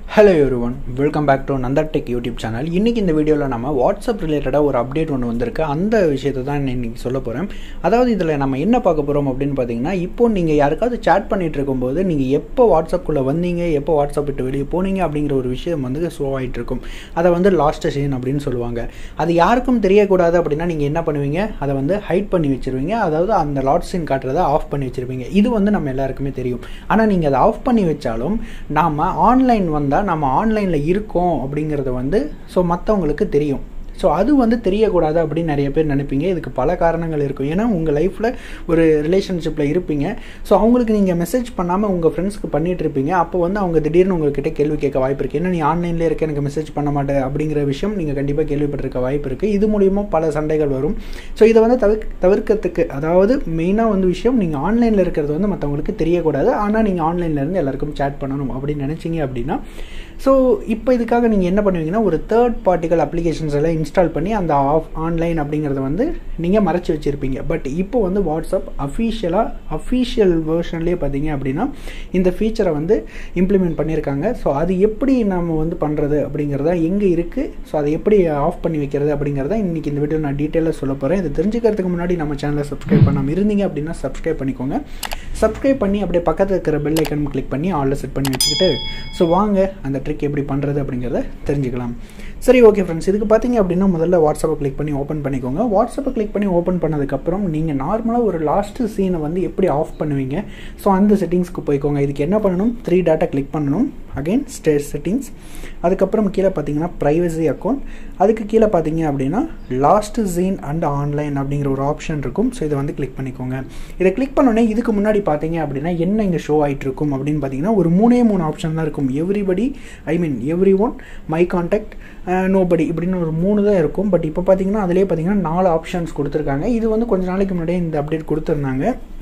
hello everyone welcome back to Nandhar tech YouTube channel இன்றைக்கி இந்த வீடியோவில் நம்ம வாட்ஸ்அப் ரிலேட்டடாக ஒரு அப்டேட் ஒன்று வந்திருக்கு அந்த விஷயத்தை தான் நான் இன்றைக்கி சொல்ல போகிறேன் அதாவது இதில் நம்ம என்ன பார்க்க போகிறோம் அப்படின்னு பார்த்தீங்கன்னா இப்போ நீங்கள் யாருக்காவது சேட் பண்ணிகிட்டு இருக்கும்போது நீங்கள் எப்போ வாட்ஸ்அப்புக்குள்ளே வந்தீங்க எப்போ வாட்ஸ்அப் விட்டு வெளியே போனீங்க அப்படிங்கிற ஒரு விஷயம் வந்து ஸ்லோ ஆகிட்டு இருக்கும் அதை வந்து லாஸ்ட் சீன் அப்படின்னு சொல்லுவாங்க அது யாருக்கும் தெரியக்கூடாது அப்படின்னா நீங்கள் என்ன பண்ணுவீங்க அதை வந்து ஹைட் பண்ணி வச்சுருவீங்க அதாவது அந்த லாஸ்ட் சீன் காட்டுறதை ஆஃப் பண்ணி வச்சுருப்பீங்க இது வந்து நம்ம எல்லாருக்குமே தெரியும் ஆனால் நீங்கள் அதை ஆஃப் பண்ணி வச்சாலும் நாம் ஆன்லைன் வந்தால் நம்ம ஆன்லைனில் இருக்கோம் அப்படிங்கிறது வந்து ஸோ மற்றவங்களுக்கு தெரியும் ஸோ அது வந்து தெரியக்கூடாது அப்படின்னு நிறைய பேர் நினைப்பீங்க இதுக்கு பல காரணங்கள் இருக்கும் ஏன்னா உங்கள் லைஃப்பில் ஒரு ரிலேஷன்ஷிப்பில் இருப்பீங்க ஸோ அவங்களுக்கு நீங்கள் மெசேஜ் பண்ணாமல் உங்கள் ஃப்ரெண்ட்ஸ்க்கு பண்ணிகிட்டு இருப்பீங்க அப்போ வந்து அவங்க திடீர்னு உங்ககிட்ட கேள்வி கேட்க வாய்ப்பு இருக்குது ஏன்னா நீ ஆன்லைனில் இருக்க எனக்கு மெசேஜ் பண்ண மாட்டேன் அப்படிங்கிற விஷயம் நீங்கள் கண்டிப்பாக கேள்விப்பட்டிருக்க வாய்ப்பு இருக்குது இது மூலியமாக பல சண்டைகள் வரும் ஸோ இதை வந்து தவிர்க்க தவிர்க்கிறதுக்கு அதாவது மெயினாக வந்து விஷயம் நீங்கள் ஆன்லைனில் இருக்கிறது வந்து மற்றவங்களுக்கு தெரியக்கூடாது ஆனால் நீங்கள் ஆன்லைனில் இருந்து எல்லாருக்கும் சேட் பண்ணணும் அப்படின்னு நினச்சிங்க அப்படின்னா ஸோ இப்போ இதுக்காக நீங்கள் என்ன பண்ணுவீங்கன்னா ஒரு தேர்ட் பார்ட்டிக்கல் அப்ளிகேஷன்ஸ் எல்லாம் இன்ஸ்டால் பண்ணி அந்த ஆஃப் ஆன்லைன் அப்படிங்கிறத வந்து நீங்கள் மறைச்சி வச்சுருப்பீங்க பட் இப்போ வந்து வாட்ஸ்அப் அஃபீஷியலாக அஃபீஷியல் வேர்ஷன்லேயே பார்த்தீங்க அப்படின்னா இந்த ஃபீச்சரை வந்து இம்ப்ளிமெண்ட் பண்ணியிருக்காங்க ஸோ அது எப்படி நம்ம வந்து பண்ணுறது அப்படிங்கிறத எங்கே இருக்குது ஸோ அதை எப்படி ஆஃப் பண்ணி வைக்கிறது அப்படிங்கிறத இன்றைக்கி இந்த வீடியோ நான் டீட்டெயிலாக சொல்ல போகிறேன் இதை தெரிஞ்சுக்கிறதுக்கு முன்னாடி நம்ம சேனலை சப்ஸ்கிரைப் பண்ணாமல் இருந்தீங்க அப்படின்னா சப்ஸ்கிரைப் பண்ணிக்கோங்க சப்ஸ்கிரைப் பண்ணி அப்படியே பக்கத்தில் இருக்கிற பெல் ஐக்கன் கிளிக் பண்ணி ஆலில் செட் பண்ணி வச்சுக்கிட்டு ஸோ வாங்க அந்த ட்ரிக் எப்படி பண்ணுறது அப்படிங்கிறத தெரிஞ்சுக்கலாம் சரி ஓகே ஃப்ரெண்ட்ஸ் இதுக்கு பார்த்தீங்க அப்படின்னா முதல்ல வாட்ஸ்அப்பை கிளிக் பண்ணி ஓப்பன் பண்ணிக்கோங்க வாட்ஸ்அப்பை கிளிக் பண்ணி ஓப்பன் பண்ணதுக்கப்புறம் நீங்கள் நார்மலாக ஒரு லாஸ்ட்டு சீனை வந்து எப்படி ஆஃப் பண்ணுவீங்க ஸோ அந்த செட்டிங்ஸ்க்கு போய்க்கோங்க இதுக்கு என்ன பண்ணணும் த்ரீ டேட்டா கிளிக் பண்ணணும் அகைன் ஸ்டே செட்டிங்ஸ் அதுக்கப்புறம் கீழே பார்த்தீங்கன்னா ப்ரைவசி அக்கௌண்ட் அதுக்கு கீழே பார்த்தீங்க அப்படின்னா லாஸ்ட் சீன் அண்ட் ஆன்லைன் அப்படிங்கிற ஒரு ஆப்ஷன் இருக்கும் ஸோ இதை வந்து கிளிக் பண்ணிக்கோங்க இதை கிளிக் பண்ணோடனே இதுக்கு முன்னாடி பார்த்தீங்க அப்படின்னா என்ன இங்கே ஷோ ஆகிட்டு இருக்கும் அப்படின்னு பார்த்தீங்கன்னா ஒரு மூணே மூணு ஆப்ஷன் தான் இருக்கும் everybody I mean everyone my contact nobody இப்படின்னு ஒரு மூணு தான் இருக்கும் பட் இப்போ பார்த்தீங்கன்னா அதிலே பார்த்தீங்கன்னா நாலு ஆப்ஷன்ஸ் கொடுத்துருக்காங்க இது வந்து கொஞ்ச நாளைக்கு முன்னாடியே இந்த அப்டேட் கொடுத்துருந்தாங்க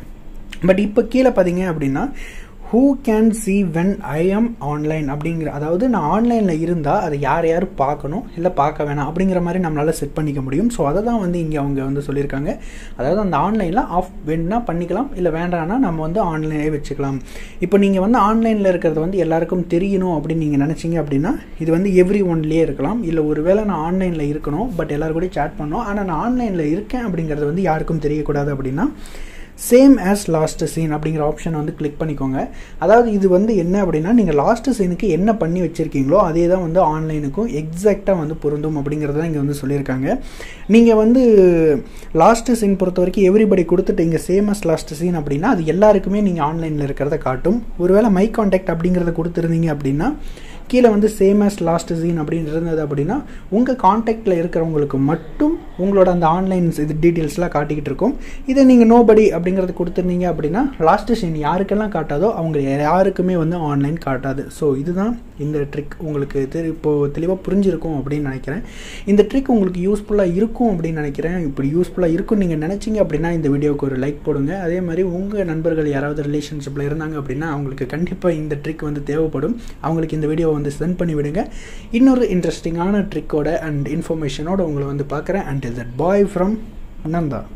பட் இப்போ கீழே பார்த்தீங்க அப்படின்னா who can see when I am online அப்படிங்கிற அதாவது நான் ஆன்லைனில் இருந்தால் அதை யார் யார் பார்க்கணும் இல்லை பார்க்க வேணாம் அப்படிங்கிற மாதிரி நம்மளால் செட் பண்ணிக்க முடியும் ஸோ அதை தான் வந்து இங்கே அவங்க வந்து சொல்லியிருக்காங்க அதாவது அந்த ஆன்லைனில் ஆஃப் வேணும்னா பண்ணிக்கலாம் இல்லை வேண்டாம்னா நம்ம வந்து ஆன்லைனே வச்சுக்கலாம் இப்போ நீங்கள் வந்து ஆன்லைனில் இருக்கிறது வந்து எல்லாருக்கும் தெரியணும் அப்படின்னு நீங்கள் நினச்சிங்க அப்படின்னா இது வந்து எவ்ரி ஒன்லேயே இருக்கலாம் இல்லை ஒரு வேளை நான் ஆன்லைனில் இருக்கணும் பட் எல்லோரும் கூட சேட் பண்ணணும் ஆனால் நான் ஆன்லைனில் இருக்கேன் அப்படிங்கிறது வந்து யாருக்கும் தெரியக்கூடாது அப்படின்னா சேம் ஆஸ் லாஸ்ட் சீன் அப்படிங்கிற ஆப்ஷனை வந்து கிளிக் பண்ணிக்கோங்க அதாவது இது வந்து என்ன அப்படின்னா நீங்கள் லாஸ்ட் சீனுக்கு என்ன பண்ணி வச்சுருக்கீங்களோ அதே தான் வந்து ஆன்லைனுக்கும் எக்ஸாக்டாக வந்து பொருந்தும் அப்படிங்கிறத இங்கே வந்து சொல்லியிருக்காங்க நீங்கள் வந்து லாஸ்ட் சீன் பொறுத்த வரைக்கும் எவ்ரிபடி கொடுத்துட்டு இங்கே சேம் அஸ் லாஸ்ட் சீன் அப்படின்னா அது எல்லாருக்குமே நீங்கள் ஆன்லைனில் இருக்கிறத காட்டும் ஒருவேளை மை கான்டாக்ட் அப்படிங்கிறத கொடுத்துருந்தீங்க அப்படின்னா கீழே வந்து சேம் ஆஸ் லாஸ்ட் சீன் அப்படின்னு இருந்தது அப்படின்னா உங்கள் காண்டாக்டில் இருக்கிறவங்களுக்கு மட்டும் உங்களோட அந்த ஆன்லைன் இது டீட்டெயில்ஸ்லாம் காட்டிக்கிட்டு இருக்கும் இதை நீங்கள் நோபடி அப்படிங்கிறது கொடுத்துருந்தீங்க அப்படின்னா லாஸ்ட் சீன் யாருக்கெல்லாம் காட்டாதோ அவங்க யாருக்குமே வந்து ஆன்லைன் காட்டாது ஸோ இதுதான் இந்த ட்ரிக் உங்களுக்கு தெரி இப்போது தெளிவாக புரிஞ்சிருக்கும் அப்படின்னு நினைக்கிறேன் இந்த ட்ரிக் உங்களுக்கு யூஸ்ஃபுல்லாக இருக்கும் அப்படின்னு நினைக்கிறேன் இப்படி யூஸ்ஃபுல்லாக இருக்கும் நீங்கள் நினச்சிங்க அப்படின்னா இந்த வீடியோவுக்கு ஒரு லைக் போடுங்க அதே மாதிரி உங்கள் நண்பர்கள் யாராவது ரிலேஷன்ஷிப்பில் இருந்தாங்க அப்படின்னா அவங்களுக்கு கண்டிப்பாக இந்த ட்ரிக் வந்து தேவைப்படும் அவங்களுக்கு இந்த வீடியோ வந்து சென்ட் பண்ணி விடுங்க இன்னொரு இன்ட்ரெஸ்டிங்கான ட்ரிக்கோட அண்ட் இன்ஃபர்மேஷனோட உங்களை வந்து பார்க்குறேன் and is that boy from Nanda